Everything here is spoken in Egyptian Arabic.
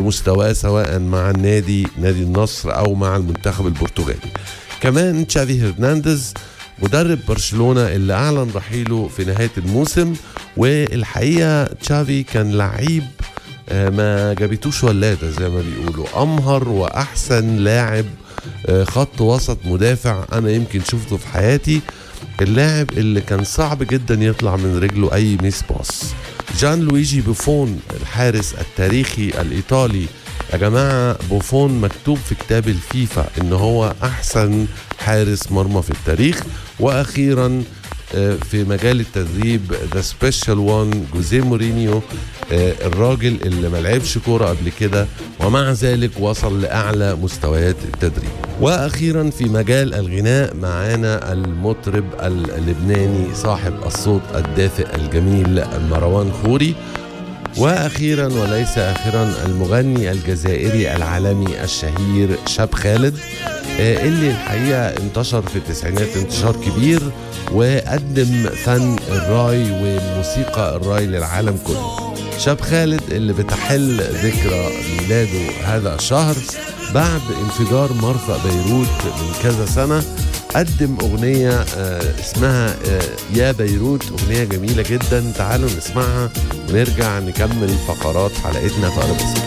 مستواه سواء مع النادي نادي النصر او مع المنتخب البرتغالي كمان تشافي هرنانديز مدرب برشلونه اللي اعلن رحيله في نهايه الموسم والحقيقه تشافي كان لعيب آه، ما جابتوش ولاده زي ما بيقولوا امهر واحسن لاعب آه، خط وسط مدافع انا يمكن شفته في حياتي اللاعب اللي كان صعب جدا يطلع من رجله اي ميس باس جان لويجي بوفون الحارس التاريخي الايطالي يا جماعه بوفون مكتوب في كتاب الفيفا ان هو احسن حارس مرمى في التاريخ واخيرا آه، في مجال التدريب ذا سبيشال وان جوزيه مورينيو آه، الراجل اللي ما لعبش كوره قبل كده ومع ذلك وصل لاعلى مستويات التدريب واخيرا في مجال الغناء معانا المطرب اللبناني صاحب الصوت الدافئ الجميل مروان خوري واخيرا وليس اخرا المغني الجزائري العالمي الشهير شاب خالد آه، اللي الحقيقه انتشر في التسعينات انتشار كبير وقدم فن الراي وموسيقى الراي للعالم كله شاب خالد اللي بتحل ذكرى ميلاده هذا الشهر بعد انفجار مرفأ بيروت من كذا سنة قدم أغنية آه، اسمها آه، يا بيروت أغنية جميلة جدا تعالوا نسمعها ونرجع نكمل فقرات حلقتنا في أرب